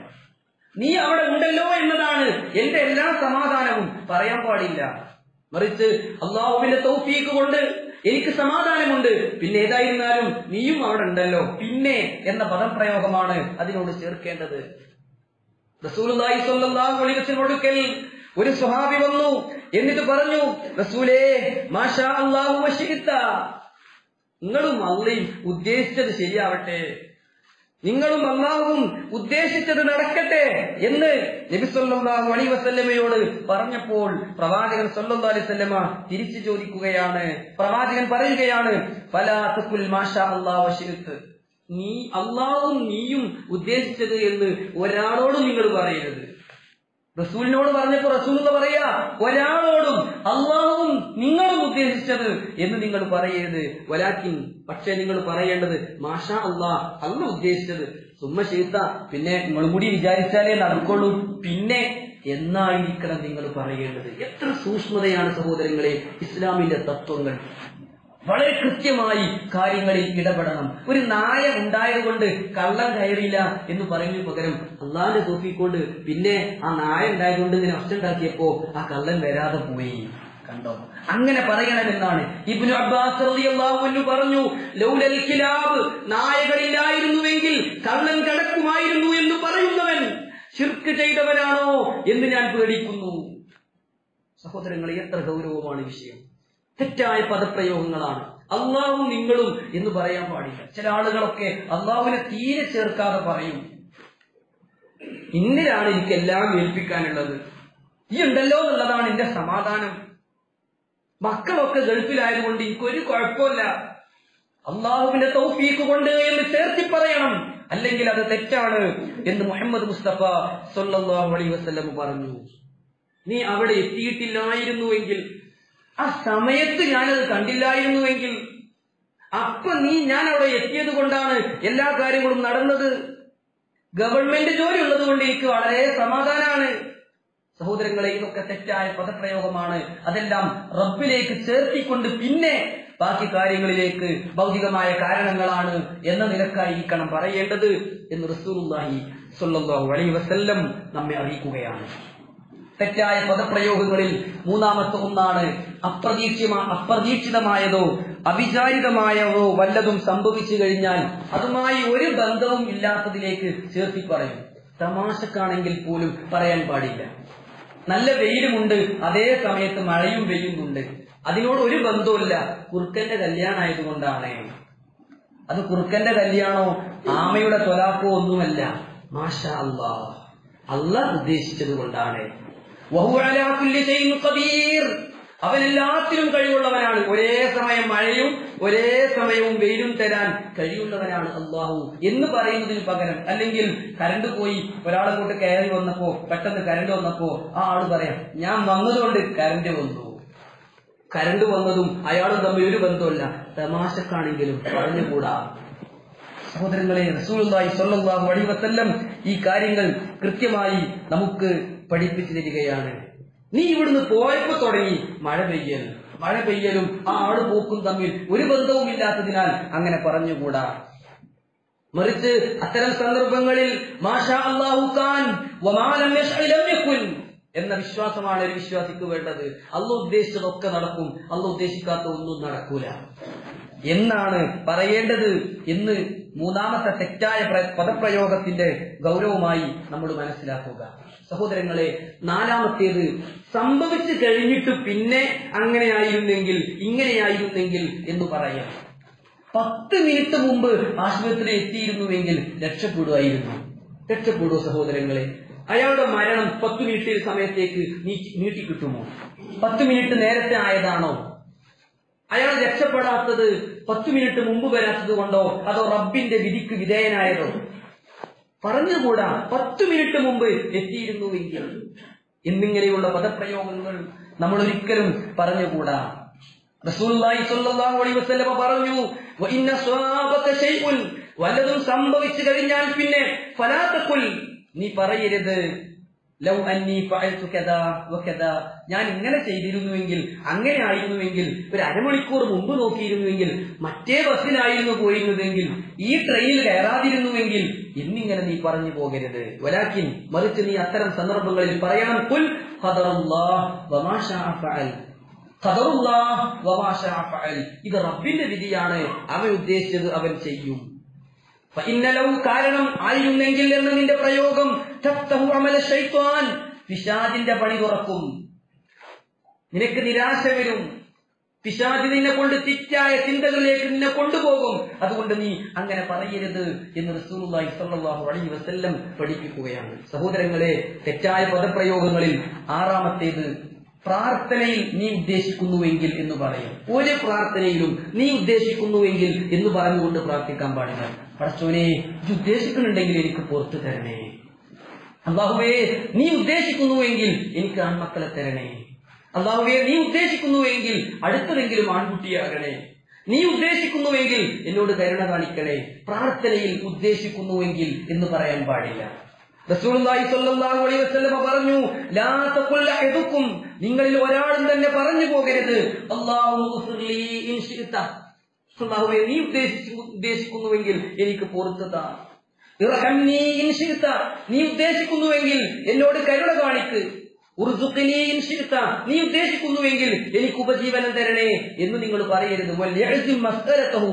നീ അവിടെ ഉണ്ടല്ലോ എന്നതാണ് എന്റെ എല്ലാ സമാധാനവും പറയാൻ പാടില്ല മറിച്ച് അള്ളാഹുവിന്റെ തൗഫീക്ക് കൊണ്ട് എനിക്ക് സമാധാനമുണ്ട് പിന്നെ ഏതായിരുന്നാലും നീയും അവിടെ ഉണ്ടല്ലോ പിന്നെ എന്ന പദപ്രയോഗമാണ് അതിനോട് ചേർക്കേണ്ടത് റസൂലുള്ളാഹി സ്വല്ലല്ലാഹു അലൈഹി വസല്ലം അടുക്കൽ ഒരു സ്വഹാബി വന്നു എന്നിട്ട് പറഞ്ഞു റസൂലേ മാഷാ അല്ലാഹു വശിത്ത നിങ്ങളും അള്ളയും ഉദ്ദേശിച്ചത് ശരിയാവട്ടെ നിങ്ങളും അള്ളാഹുവും ഉദ്ദേശിച്ചത് നടക്കട്ടെ എന്ന് നബി സല്ലല്ലാഹു അലൈഹി വസല്ലമയോട് പറഞ്ഞപ്പോൾ പ്രവാചകൻ സല്ലല്ലാഹു അലൈഹി വസല്ലമ തിരിച്ചു ചോദിക്കുകയാണ് പ്രവാചകൻ പറയുകയാണ് ഫലാ തഖുൽ മാഷാ അല്ലാഹു വശിത്ത് നീ അള്ളാഹും നീയും ഉദ്ദേശിച്ചത് എന്ന് ഒരാളോടും നിങ്ങൾ പറയരുത് റസൂലിനോട് പറഞ്ഞപ്പോ റസൂൽ എന്ന് പറയാ ഒരാളോടും അള്ളാഹും നിങ്ങളും ഉദ്ദേശിച്ചത് എന്ന് നിങ്ങൾ പറയരുത് വലാക്കിൻ പക്ഷെ നിങ്ങൾ പറയേണ്ടത് മാഷാ അള്ളാ അല്ല ഉദ്ദേശിച്ചത് സുമ്മ ചെയ്ത പിന്നെ നിങ്ങളും കൂടി വിചാരിച്ചാലേ നടക്കുള്ളൂ പിന്നെ എന്നായിരിക്കണം നിങ്ങൾ പറയേണ്ടത് എത്ര സൂക്ഷ്മതയാണ് സഹോദരങ്ങളെ ഇസ്ലാമിന്റെ തത്വങ്ങൾ വളരെ കൃത്യമായി കാര്യങ്ങളിൽ ഇടപെടണം ഒരു നായ ഉണ്ടായതുകൊണ്ട് കള്ളം കയറിയില്ല എന്ന് പറയുന്നതിന് പകരം അള്ളാന്റെ തോപ്പിക്കൊണ്ട് പിന്നെ ആ നായ ഉണ്ടായതുകൊണ്ട് ഇങ്ങനെ ഒച്ചുണ്ടാക്കിയപ്പോ ആ കള്ളൻ വരാതെ പോയി കണ്ടോ അങ്ങനെ പറയണമെന്നാണ് ഇബ്നു അബ്ബാസ് റളിയല്ലാഹു അൻഹു പറഞ്ഞു ലൗലൽ കിലാബ് നായകളില്ലായിരുന്നുവെങ്കിൽ കള്ളൻ കടക്കുമായിരുന്നു എന്ന് പറയുന്നവൻ ശിർക്ക് ചെയ്തവനാണോ എന്ന് ഞാൻ പേടിക്കുന്നു സഹോദരങ്ങളെ എത്ര ഗൗരവമാണ് വിഷയം തെറ്റായ പദപ്രയോഗങ്ങളാണ് അള്ളാഹും നിങ്ങളും എന്ന് പറയാൻ പാടില്ല ചില ആളുകളൊക്കെ അള്ളാഹുവിനെ തീരെ ചേർക്കാതെ പറയും ഇന്നിലാണ് എനിക്ക് എല്ലാം ഏൽപ്പിക്കാനുള്ളത് ഈ ഉണ്ടല്ലോ എന്നുള്ളതാണ് എന്റെ സമാധാനം മക്കളൊക്കെ ഗൾഫിലായതുകൊണ്ട് എനിക്കൊരു കുഴപ്പമില്ല അള്ളാഹുവിന്റെ തൗഫീക്ക് കൊണ്ട് എന്ന് ചേർത്തി പറയണം അല്ലെങ്കിൽ അത് തെറ്റാണ് എന്ന് മുഹമ്മദ് മുസ്തഫ സല്ലല്ലാഹു അലൈഹി വസല്ലം പറഞ്ഞു നീ അവിടെ എത്തിയിട്ടില്ലായിരുന്നുവെങ്കിൽ ആ സമയത്ത് ഞാനത് കണ്ടില്ലായിരുന്നുവെങ്കിൽ അപ്പൊ നീ ഞാൻ അവിടെ എത്തിയത് കൊണ്ടാണ് എല്ലാ കാര്യങ്ങളും നടന്നത് ഗവൺമെന്റ് ജോലി ഉള്ളത് കൊണ്ട് എനിക്ക് വളരെ സമാധാനമാണ് സഹോദരങ്ങളെ ഇതൊക്കെ തെറ്റായ പദപ്രയോഗമാണ് അതെല്ലാം റബ്ബിലേക്ക് ചേർത്തിക്കൊണ്ട് പിന്നെ ബാക്കി കാര്യങ്ങളിലേക്ക് ഭൗതികമായ കാരണങ്ങളാണ് എന്ന നിലക്കായിരിക്കണം പറയേണ്ടത് എന്ന് റസൂലുള്ളാഹി സ്വല്ലല്ലാഹു അലൈഹി വസല്ലം നമ്മെ അറിയിക്കുകയാണ് തെറ്റായ പദപ്രയോഗങ്ങളിൽ മൂന്നാമത്തെ ഒന്നാണ് അപ്രതീക്ഷിതമാ അപ്രതീക്ഷിതമായതോ അവിചാരിതമായതോ വല്ലതും സംഭവിച്ചു കഴിഞ്ഞാൽ അതുമായി ഒരു ബന്ധവും ഇല്ലാത്തതിലേക്ക് ചേർത്തി പറയും തമാശക്കാണെങ്കിൽ പോലും പറയാൻ പാടില്ല നല്ല വെയിലുമുണ്ട് അതേ സമയത്ത് മഴയും പെയ്യുന്നുണ്ട് അതിനോട് ഒരു ബന്ധവുമില്ല കുറുക്കന്റെ കല്യാണമായതുകൊണ്ടാണ് അത് കുറുക്കന്റെ കല്യാണോ ആമയുടെ തൊലാക്കോ ഒന്നുമല്ല മാഷ അല്ലാ അള്ളാഹ് ഉദ്ദേശിച്ചത് കൊണ്ടാണ് അവൻ എല്ലാത്തിനും കഴിവുള്ളവനാണ് ഒരേ സമയം മഴയും ഒരേ സമയവും വെയിലും തരാൻ കഴിയുന്നവനാണ് അള്ളാഹു എന്ന് പറയുന്നതിന് പകരം അല്ലെങ്കിൽ കരണ്ട് പോയി ഒരാളെ കൊണ്ട് കയറി വന്നപ്പോ പെട്ടെന്ന് കരണ്ട് വന്നപ്പോ ആ ആള് പറയാം ഞാൻ വന്നതുകൊണ്ട് കരണ്ട് വന്നു കരണ്ട് വന്നതും അയാളും തമ്മിൽ ഒരു ബന്ധമില്ല തമാശക്കാണെങ്കിലും പറഞ്ഞുകൂടാ സഹോദരങ്ങളെ റസൂലുള്ളാഹി സ്വല്ലല്ലാഹു അലൈഹി വസല്ലം ഈ കാര്യങ്ങൾ കൃത്യമായി നമുക്ക് പഠിപ്പിച്ചു തരികയാണ് നീ ഇവിടുന്ന് പോയപ്പോ തുടങ്ങി മഴ പെയ്യൽ മഴ പെയ്യലും ആ ആള് പോക്കും തമ്മിൽ ഒരു ബന്ധവും ഇല്ലാത്തതിനാൽ അങ്ങനെ പറഞ്ഞുകൂടാ മറിച്ച് അത്തരം സന്ദർഭങ്ങളിൽ മാഷാ അല്ലാഹു ഖാൻ വമാലം യശ്അ യകുൻ എന്ന വിശ്വാസമാണ് ഒരു വിശ്വാസിക്ക് വേണ്ടത് അല്ല ഉദ്ദേശിച്ചതൊക്കെ നടക്കും അല്ല ഉദ്ദേശിക്കാത്ത ഒന്നും നടക്കൂല എന്നാണ് പറയേണ്ടത് എന്ന് മൂന്നാമത്തെ തെറ്റായ പ്ര- പദപ്രയോഗത്തിന്റെ ഗൗരവമായി നമ്മൾ മനസ്സിലാക്കുക സഹോദരങ്ങളെ നാലാമത്തേത് സംഭവിച്ചു കഴിഞ്ഞിട്ട് പിന്നെ അങ്ങനെയായിരുന്നെങ്കിൽ ഇങ്ങനെയായിരുന്നെങ്കിൽ എന്ന് പറയാം പത്ത് മിനിറ്റ് മുമ്പ് ആശുപത്രിയിൽ എത്തിയിരുന്നുവെങ്കിൽ രക്ഷപ്പെടുമായിരുന്നു രക്ഷപ്പെടുവോ സഹോദരങ്ങളെ അയാളുടെ മരണം പത്ത് മിനിറ്റ് സമയത്തേക്ക് നീട്ടി നീട്ടിക്കിട്ടുമോ പത്ത് മിനിറ്റ് നേരത്തെ ആയതാണോ അയാൾ രക്ഷപ്പെടാത്തത് പത്ത് മിനിറ്റ് മുമ്പ് വരാത്തത് കൊണ്ടോ അതോ റബ്ബിന്റെ വിധിക്ക് വിധേയനായതോ പറഞ്ഞുകൂടാ പത്ത് മിനിറ്റ് മുമ്പ് എത്തിയിരുന്നുവെങ്കിൽ എന്നിങ്ങനെയുള്ള പദപ്രയോഗങ്ങൾ നമ്മൾ ഒരിക്കലും പറഞ്ഞുകൂടാ റസൂലുള്ളാഹി സ്വല്ലല്ലാഹു അലൈഹി വസല്ലമ പറഞ്ഞു വഇന്ന സ്വാബക ശൈഉൻ വല്ലതും സംഭവിച്ചു കഴിഞ്ഞാൽ പിന്നെ ഫലാ തഖുൽ നീ പറയരുത് ലൗ അന്നി ഫഅൽതു കദാ വകദാ ഞാൻ ഇങ്ങനെ ചെയ്തിരുന്നുവെങ്കിൽ അങ്ങനെ ആയിരുന്നുവെങ്കിൽ ഒരു അരമണിക്കൂർ മുമ്പ് നോക്കിയിരുന്നുവെങ്കിൽ മറ്റേ ബസ്സിലായിരുന്നു പോയിരുന്നതെങ്കിൽ ഈ ട്രെയിനിൽ കയറാതിരുന്നുവെങ്കിൽ എന്നിങ്ങനെ നീ പറഞ്ഞു പോകരുത് വലാക്കിൻ മറിച്ച് നീ അത്തരം സന്ദർഭങ്ങളിൽ പറയണം കുൽ ഖദറുല്ലാഹ് വമാ ശാഅ ഫഅൽ ഖദറുല്ലാഹ് വമാ ശാഅ ഫഅൽ ഇത് റബ്ബിന്റെ വിധിയാണ് അവൻ ഉദ്ദേശിച്ചത് അവൻ ചെയ്യും ഫഇന്നലഹു കാരണം ആയിരുന്നെങ്കിൽ എന്ന നിന്റെ പ്രയോഗം തഫ്തഹു അമല ശൈത്വാൻ പിശാചിന്റെ പണി തുറക്കും നിനക്ക് നിരാശ വരും പിശാച് നിന്നെ കൊണ്ട് തെറ്റായ ചിന്തകളിലേക്ക് നിന്നെ കൊണ്ടുപോകും അതുകൊണ്ട് നീ അങ്ങനെ പറയരുത് എന്ന് റസൂലുള്ളാഹി സ്വല്ലല്ലാഹു അലൈഹി വസല്ലം പഠിപ്പിക്കുകയാണ് സഹോദരങ്ങളെ തെറ്റായ പദപ്രയോഗങ്ങളിൽ ആറാമത്തേത് പ്രാർത്ഥനയിൽ നീ ഉദ്ദേശിക്കുന്നുവെങ്കിൽ എന്ന് പറയും ഒരു പ്രാർത്ഥനയിലും നീ ഉദ്ദേശിക്കുന്നുവെങ്കിൽ എന്ന് പറഞ്ഞുകൊണ്ട് പ്രാർത്ഥിക്കാൻ പാടില്ല പടച്ചോനെ ഇത് ഉദ്ദേശിക്കുന്നുണ്ടെങ്കിൽ എനിക്ക് പുറത്തു തരണേ അള്ളാഹുവേ നീ ഉദ്ദേശിക്കുന്നുവെങ്കിൽ എനിക്ക് ആൺമക്കളെ തരണേ അള്ളാഹുവേ നീ ഉദ്ദേശിക്കുന്നുവെങ്കിൽ അടുത്തതെങ്കിലും ആൺകുട്ടിയാകണേ നീ ഉദ്ദേശിക്കുന്നുവെങ്കിൽ എന്നോട് കരുണ കാണിക്കണേ പ്രാർത്ഥനയിൽ ഉദ്ദേശിക്കുന്നുവെങ്കിൽ എന്ന് പറയാൻ പാടില്ല റസൂലുള്ളാഹി സ്വല്ലല്ലാഹു അലൈഹി വസല്ലമ പറഞ്ഞു ലാ തഖുൽ അഹദുക്കും നിങ്ങളിൽ ഒരാളും തന്നെ പറഞ്ഞു പോകരുത് അല്ലാഹു ഉസ്ലി ഇൻ ശിഅത അല്ലാഹുവേ നീ ഉദ്ദേശിച്ചു ഉദ്ദേശിക്കുന്നുവെങ്കിൽ എനിക്ക് പൊറുത്തു താ ഇർഹംനി ഇൻ ശിഅത നീ ഉദ്ദേശിക്കുന്നുവെങ്കിൽ എന്നോട് കരുണ കാണിക്ക് ഉർസുഖ്നി ഇൻ ശിഅത നീ ഉദ്ദേശിക്കുന്നുവെങ്കിൽ എനിക്ക് ഉപജീവനം തരണേ എന്ന് നിങ്ങൾ പറയരുത് വൽയഅ്സിം മസ്അലതഹു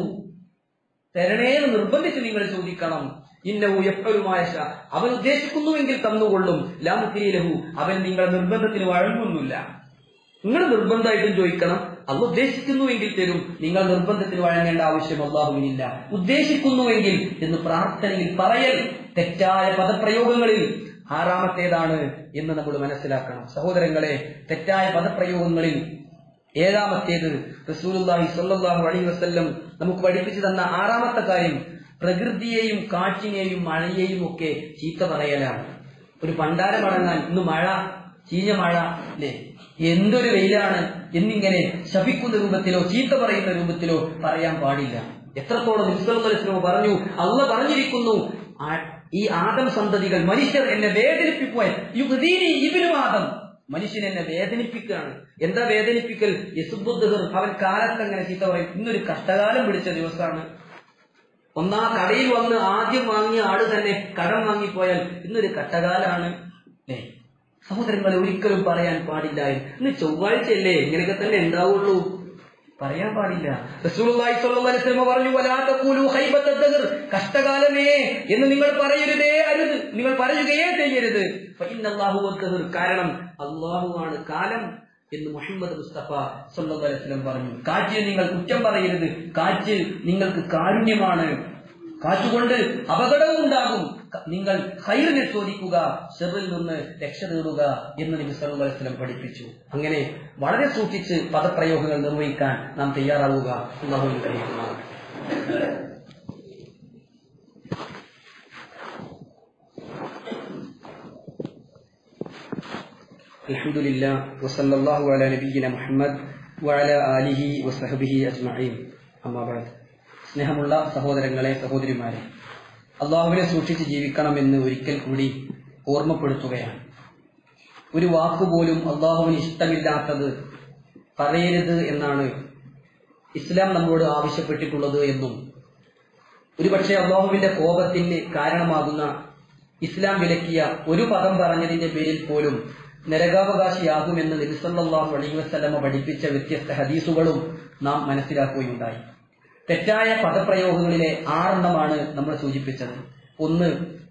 തരണേ എന്ന് നിർബന്ധിച്ച് നിങ്ങൾ ചോദിക്കണം ഇന്നഹു യഫ്അലുമായ അവൻ ഉദ്ദേശിക്കുന്നുവെങ്കിൽ തന്നുകൊള്ളും ലാമുക്കിലഹു അവൻ നിങ്ങളുടെ നിർബന്ധത്തിന് വഴങ്ങുന്നില്ല നിങ്ങൾ നിർബന്ധമായിട്ടും ചോദിക്കണം അല്ല ഉദ്ദേശിക്കുന്നുവെങ്കിൽ തരും നിങ്ങൾ നിർബന്ധത്തിന് വഴങ്ങേണ്ട ആവശ്യം അള്ളാഹുവിനില്ല ഉദ്ദേശിക്കുന്നുവെങ്കിൽ എന്ന് പ്രാർത്ഥനയിൽ പറയൽ തെറ്റായ പദപ്രയോഗങ്ങളിൽ ആറാമത്തേതാണ് എന്ന് നമ്മൾ മനസ്സിലാക്കണം സഹോദരങ്ങളെ തെറ്റായ പദപ്രയോഗങ്ങളിൽ ഏഴാമത്തേത് റസൂലുള്ളാഹി സ്വല്ലല്ലാഹു അലൈഹി വസല്ലം നമുക്ക് പഠിപ്പിച്ചു തന്ന ആറാമത്തെ കാര്യം പ്രകൃതിയെയും കാറ്റിനെയും മഴയെയും ഒക്കെ ചീത്ത പറയലാണ് ഒരു പണ്ടാരം അടങ്ങാൻ ഇന്ന് മഴ ചീഞ്ഞ മഴ അല്ലേ എന്തൊരു വെയിലാണ് എന്നിങ്ങനെ ശപിക്കുന്ന രൂപത്തിലോ ചീത്ത പറയുന്ന രൂപത്തിലോ പറയാൻ പാടില്ല എത്രത്തോളം നിസ്വലമോ പറഞ്ഞു അള്ള പറഞ്ഞിരിക്കുന്നു ആ- ഈ ആദം സന്തതികൾ മനുഷ്യർ എന്നെ വേദനിപ്പിക്കുവാൻ യുഗദീനി ഇബിനു ആദം മനുഷ്യൻ എന്നെ വേദനിപ്പിക്കുകയാണ് എന്താ വേദനിപ്പിക്കൽ യസുബുദ്ദഹർ അവൻ കാലത്ത് അങ്ങനെ ചീത്ത പറയും ഇന്നൊരു കഷ്ടകാലം പിടിച്ച ദിവസമാണ് ഒന്നാ കടയിൽ വന്ന് ആദ്യം വാങ്ങിയ ആള് തന്നെ കടം വാങ്ങിപ്പോയാൽ ഇന്നൊരു കഷ്ടകാലാണ് ഏ സഹോദരങ്ങളെ ഒരിക്കലും പറയാൻ പാടില്ല ഇന്ന് ചൊവ്വാഴ്ചയല്ലേ ഇങ്ങനെയൊക്കെ തന്നെ ഉണ്ടാവുള്ളൂ പറയാൻ പാടില്ല റസൂലുള്ളാഹി സ്വല്ലല്ലാഹു അലൈഹി വസല്ലം പറഞ്ഞു വലാ തഖൂലു ഖൈബത്തദ് ദഹർ കഷ്ടകാലമേ എന്ന് നിങ്ങൾ പറയരുതേ അരുത് നിങ്ങൾ പറയുകയേ ചെയ്യരുത് ഫഇന്നല്ലാഹു വദ്ദഹർ കാരണം അല്ലാഹുവാണ് കാലം എന്ന് മുഹമ്മദ് മുസ്തഫ സല്ലല്ലാഹു അലൈഹി വസല്ലം പറഞ്ഞു കാറ്റിനെ നിങ്ങൾ കുറ്റം പറയരുത് കാറ്റ് നിങ്ങൾക്ക് കാരുണ്യമാണ് കാറ്റുകൊണ്ട് അപകടവും ഉണ്ടാകും ക- നിങ്ങൾ ഹൈറിനെ ചോദിക്കുക ഷെറിൽ നിന്ന് രക്ഷ തേടുക എന്ന് നബി സല്ലല്ലാഹു അലൈഹി വസല്ലം പഠിപ്പിച്ചു അങ്ങനെ വളരെ സൂക്ഷിച്ച് പദപ്രയോഗങ്ങൾ നിർവഹിക്കാൻ നാം തയ്യാറാവുക അള്ളാഹുവിൻ കഴിയുന്നതാണ് الحمد لله وصلى الله على نبينا محمد وعلى آله وصحبه أجمعين أما بعد സ്നേഹമുള്ള സഹോദരങ്ങളെ സഹോദരിമാരെ അള്ളാഹുവിനെ സൂക്ഷിച്ച് ജീവിക്കണമെന്ന് ഒരിക്കൽ കൂടി ഓർമ്മപ്പെടുത്തുകയാണ് ഒരു വാക്കുപോലും അള്ളാഹുവിന് ഇഷ്ടമില്ലാത്തത് പറയരുത് എന്നാണ് ഇസ്ലാം നമ്മോട് ആവശ്യപ്പെട്ടിട്ടുള്ളത് എന്നും ഒരുപക്ഷെ അള്ളാഹുവിന്റെ കോപത്തിന് കാരണമാകുന്ന ഇസ്ലാം വിലക്കിയ ഒരു പദം പറഞ്ഞതിന്റെ പേരിൽ പോലും നരകാവകാശിയാകുമെന്ന് നബിസല്ലാഹു അലൈഹി വസ്ലമ പഠിപ്പിച്ച വ്യത്യസ്ത ഹദീസുകളും നാം മനസ്സിലാക്കുകയുണ്ടായി തെറ്റായ പദപ്രയോഗങ്ങളിലെ ആറെണ്ണമാണ് നമ്മൾ സൂചിപ്പിച്ചത് ഒന്ന്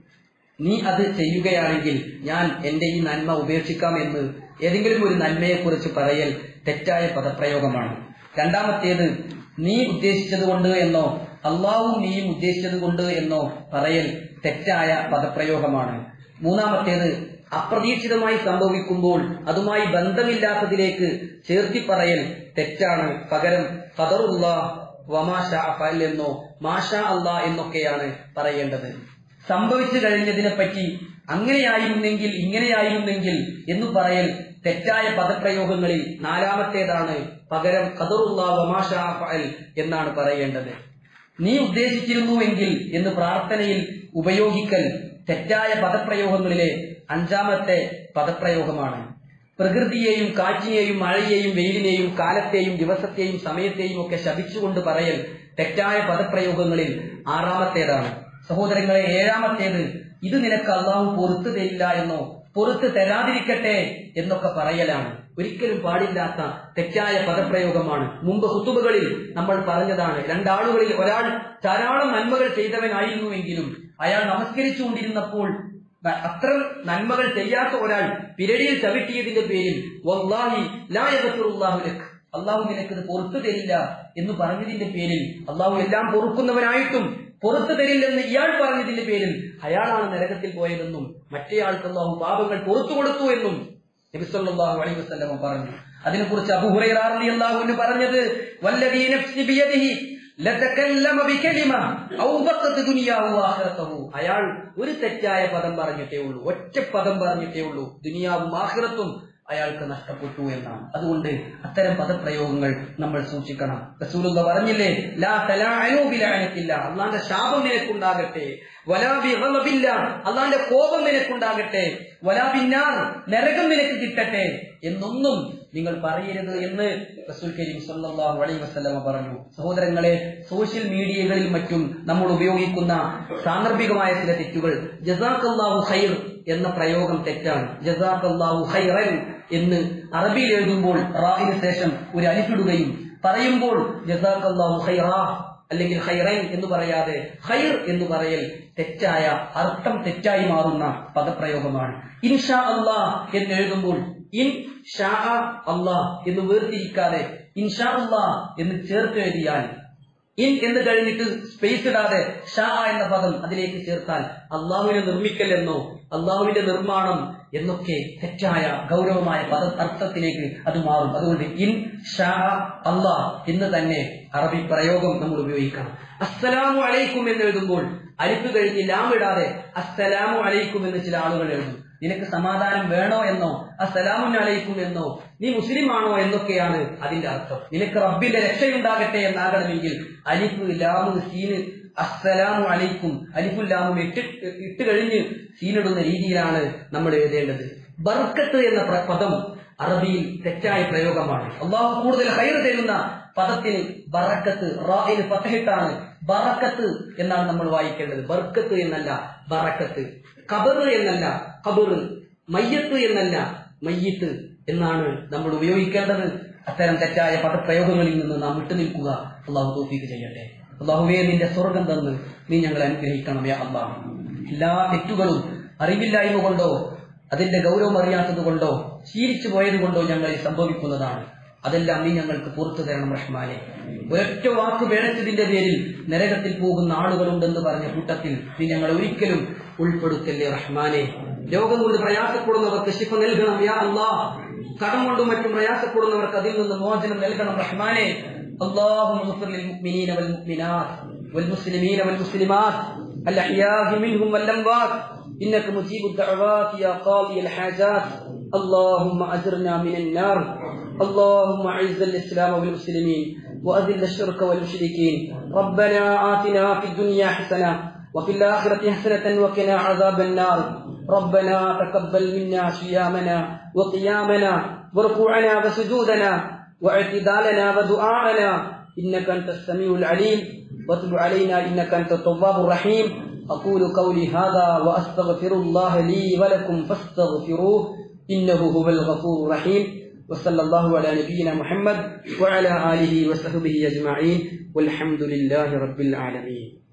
നീ അത് ചെയ്യുകയാണെങ്കിൽ ഞാൻ എന്റെ ഈ നന്മ ഉപേക്ഷിക്കാം എന്ന് ഏതെങ്കിലും ഒരു നന്മയെക്കുറിച്ച് പറയൽ തെറ്റായ പദപ്രയോഗമാണ് രണ്ടാമത്തേത് നീ ഉദ്ദേശിച്ചത് കൊണ്ട് എന്നോ അള്ളാഹും നീയും ഉദ്ദേശിച്ചത് കൊണ്ട് എന്നോ പറയൽ തെറ്റായ പദപ്രയോഗമാണ് മൂന്നാമത്തേത് അപ്രതീക്ഷിതമായി സംഭവിക്കുമ്പോൾ അതുമായി ബന്ധമില്ലാത്തതിലേക്ക് ചേർത്തി പറയൽ തെറ്റാണ് പകരം ഖദറുള്ള വമാഷ അഫൽ എന്നോ മാഷ അള്ളാ എന്നൊക്കെയാണ് പറയേണ്ടത് സംഭവിച്ചു കഴിഞ്ഞതിനെ പറ്റി അങ്ങനെയായിരുന്നെങ്കിൽ ഇങ്ങനെയായിരുന്നെങ്കിൽ എന്ന് പറയൽ തെറ്റായ പദപ്രയോഗങ്ങളിൽ നാലാമത്തേതാണ് പകരം ഖദറുള്ള വമാഷ അഫൽ എന്നാണ് പറയേണ്ടത് നീ ഉദ്ദേശിച്ചിരുന്നുവെങ്കിൽ എന്ന് പ്രാർത്ഥനയിൽ ഉപയോഗിക്കൽ തെറ്റായ പദപ്രയോഗങ്ങളിലെ അഞ്ചാമത്തെ പദപ്രയോഗമാണ് പ്രകൃതിയെയും കാറ്റിനെയും മഴയെയും വെയിലിനെയും കാലത്തെയും ദിവസത്തെയും സമയത്തെയും ഒക്കെ ശപിച്ചുകൊണ്ട് പറയൽ തെറ്റായ പദപ്രയോഗങ്ങളിൽ ആറാമത്തേതാണ് സഹോദരങ്ങളെ ഏഴാമത്തേത് ഇത് നിനക്ക് അള്ളാഹു പൊറത്തു തരില്ല എന്നോ പുറത്ത് തരാതിരിക്കട്ടെ എന്നൊക്കെ പറയലാണ് ഒരിക്കലും പാടില്ലാത്ത തെറ്റായ പദപ്രയോഗമാണ് മുമ്പ് ഹുത്തുബകളിൽ നമ്മൾ പറഞ്ഞതാണ് രണ്ടാളുകളിൽ ഒരാൾ ധാരാളം നന്മകൾ ചെയ്തവനായിരുന്നുവെങ്കിലും അയാൾ നമസ്കരിച്ചുകൊണ്ടിരുന്നപ്പോൾ അത്ര നന്മകൾ ചെയ്യാത്ത ഒരാൾ പിരടിയിൽ ചവിട്ടിയതിന്റെ പേരിൽ വല്ലാഹി ലാ യഗ്ഫിറുല്ലാഹു ലക് അള്ളാഹു നിനക്ക് ഇത് പുറത്തു തരില്ല എന്ന് പറഞ്ഞതിന്റെ പേരിൽ അള്ളാഹു എല്ലാം പൊറുക്കുന്നവനായിട്ടും പുറത്തു തരില്ലെന്ന് ഇയാൾ പറഞ്ഞതിന്റെ പേരിൽ അയാളാണ് നരകത്തിൽ പോയതെന്നും മറ്റേയാൾക്ക് അള്ളാഹു പാപങ്ങൾ പുറത്തു കൊടുത്തു എന്നും നബിസല്ലാഹു അലൈഹി വസല്ലമ പറഞ്ഞു അതിനെക്കുറിച്ച് അബൂഹുറൈറാഹി അള്ളാഹുവിന് പറഞ്ഞത് വല്ലദീ നഫ്സി ബിയദിഹി ലതകല്ലമ ബികലിമ ഔ ബഖത് ദുനിയാഹു ആഖിറതഹു അയാൾ ഒരു തെറ്റായ പദം പറഞ്ഞിട്ടേ ഉള്ളൂ ഒറ്റ പദം പറഞ്ഞിട്ടേ ഉള്ളൂ ദുനിയാവും ആഖിറത്തും അയാൾക്ക് നഷ്ടപ്പെട്ടു എന്നാണ് അതുകൊണ്ട് അത്തരം പദപ്രയോഗങ്ങൾ നമ്മൾ സൂക്ഷിക്കണം റസൂലുള്ള പറഞ്ഞില്ലേ ലാ തലാഅനു ബിലഅനത്തില്ല അള്ളാന്റെ ശാപം നിനക്കുണ്ടാകട്ടെ വലാ ബിഗളബില്ല അള്ളാന്റെ കോപം നിനക്കുണ്ടാകട്ടെ വലാ ബിന്നാർ നരകം നിനക്ക് കിട്ടട്ടെ എന്നൊന്നും നിങ്ങൾ പറയരുത് എന്ന് റസൂൽ കരീം സല്ലല്ലാഹു അലൈഹി വസല്ലമ പറഞ്ഞു സഹോദരങ്ങളെ സോഷ്യൽ മീഡിയകളിൽ മറ്റും നമ്മൾ ഉപയോഗിക്കുന്ന സാന്ദർഭികമായ ചില തെറ്റുകൾ ജസാഖല്ലാഹു ഖൈർ എന്ന പ്രയോഗം തെറ്റാണ് ജസാഖല്ലാഹു ഖൈറൻ എന്ന് അറബിയിൽ എഴുതുമ്പോൾ റാഹിന് ശേഷം ഒരു അലിഫിടുകയും പറയുമ്പോൾ ജസാഖല്ലാഹു ഖൈറാ അല്ലെങ്കിൽ ഹൈറൈൻ എന്ന് പറയാതെ ഹൈർ എന്ന് പറയൽ തെറ്റായ അർത്ഥം തെറ്റായി മാറുന്ന പദപ്രയോഗമാണ് ഇൻഷാ അള്ളാ എന്ന് എഴുതുമ്പോൾ ഇൻ ഷാ അള്ളാ എന്ന് വേർതിരിക്കാതെ ഇൻഷാ അള്ളാ എന്ന് ചേർത്ത് എഴുതിയാൽ ഇൻ എന്ന് കഴിഞ്ഞിട്ട് സ്പേസ് ഇടാതെ ഷാ എന്ന പദം അതിലേക്ക് ചേർത്താൽ അള്ളാഹുവിനെ നിർമ്മിക്കലെന്നോ അള്ളാഹുവിന്റെ നിർമ്മാണം എന്നൊക്കെ തെറ്റായ ഗൗരവമായ പദ അർത്ഥത്തിലേക്ക് അത് മാറും അതുകൊണ്ട് ഇൻ ഷാ അള്ളാ എന്ന് തന്നെ അറബി പ്രയോഗം നമ്മൾ ഉപയോഗിക്കണം അസ്സലാമു അലൈക്കും എന്ന് എഴുതുമ്പോൾ അലിപ്പ് കഴിഞ്ഞ് ലാം ഇടാതെ അസ്സലാമു അലൈക്കും എന്ന് ചില ആളുകൾ എഴുതും നിനക്ക് സമാധാനം വേണോ എന്നോ അസ്സലാമുൻ അലൈക്കും എന്നോ നീ മുസ്ലിം ആണോ എന്നൊക്കെയാണ് അതിന്റെ അർത്ഥം നിനക്ക് റബ്ബിന്റെ രക്ഷയുണ്ടാകട്ടെ എന്നാകണമെങ്കിൽ അലിഫ് ലാമ് സീന് അസ്സലാമു അലൈക്കും അലിഫുല്ലാമും ഇട്ട് ഇട്ട് കഴിഞ്ഞ് സീനിടുന്ന രീതിയിലാണ് നമ്മൾ എഴുതേണ്ടത് ബർക്കത്ത് എന്ന പ്ര- പദം അറബിയിൽ തെറ്റായ പ്രയോഗമാണ് അള്ളാഹു കൂടുതൽ ഹൈർ തരുന്ന പദത്തിന് ബറക്കത്ത് റായിന് ഫതഹിട്ടാണ് ബറക്കത്ത് എന്നാണ് നമ്മൾ വായിക്കേണ്ടത് ബർക്കത്ത് എന്നല്ല ബറക്കത്ത് കബർ എന്നല്ല കബർ മയ്യത്ത് എന്നല്ല മയ്യത്ത് എന്നാണ് നമ്മൾ ഉപയോഗിക്കേണ്ടത് അത്തരം തെറ്റായ പദപ്രയോഗങ്ങളിൽ നിന്ന് നാം വിട്ടുനിൽക്കുക അള്ളാഹു തോഫീക്ക് ചെയ്യട്ടെ അള്ളാഹുവേ നിന്റെ സ്വർഗം തന്ന് നീ ഞങ്ങളെ അനുഗ്രഹിക്കണം യാ അള്ളാഹ് എല്ലാ തെറ്റുകളും അറിവില്ലായ്മ കൊണ്ടോ അതിന്റെ ഗൗരവം അറിയാത്തത് കൊണ്ടോ ശീലിച്ചു പോയത് കൊണ്ടോ ഞങ്ങളിൽ സംഭവിക്കുന്നതാണ് അതെല്ലാം നീ ഞങ്ങൾക്ക് പുറത്തു തരണം റഹ്മാനെ ഒരൊറ്റ വാക്ക് വേണച്ചതിന്റെ പേരിൽ നരകത്തിൽ പോകുന്ന ആളുകളുണ്ടെന്ന് പറഞ്ഞ കൂട്ടത്തിൽ നീ ഞങ്ങൾ ഒരിക്കലും ഉൾപ്പെടുത്തല്ലേ റഹ്മാനെ രോഗം കൊണ്ട് പ്രയാസപ്പെടുന്നവർക്ക് ശിഫ നൽകണം യാ അള്ളാ കടം കൊണ്ടും മറ്റും പ്രയാസപ്പെടുന്നവർക്ക് അതിൽ നിന്ന് മോചനം നൽകണം റഹ്മാനെ اللهم اغفر للمؤمنين والمؤمنات والمسلمين والمسلمات الأحياء منهم والأموات إنك مجيب الدعوات يا قاضي الحاجات اللهم أجرنا من النار اللهم أعز الإسلام والمسلمين وأذل الشرك والمشركين ربنا آتنا في الدنيا حسنة وفي الآخرة حسنة وقنا عذاب النار ربنا تقبل منا صيامنا وقيامنا وركوعنا وسجودنا واعتدالنا ودعاءنا إنك أنت السميع العليم وتب علينا إنك أنت التواب الرحيم أقول قولي هذا وأستغفر الله لي ولكم فاستغفروه إنه هو الغفور الرحيم وصلى الله على نبينا محمد وعلى آله وصحبه أجمعين والحمد لله رب العالمين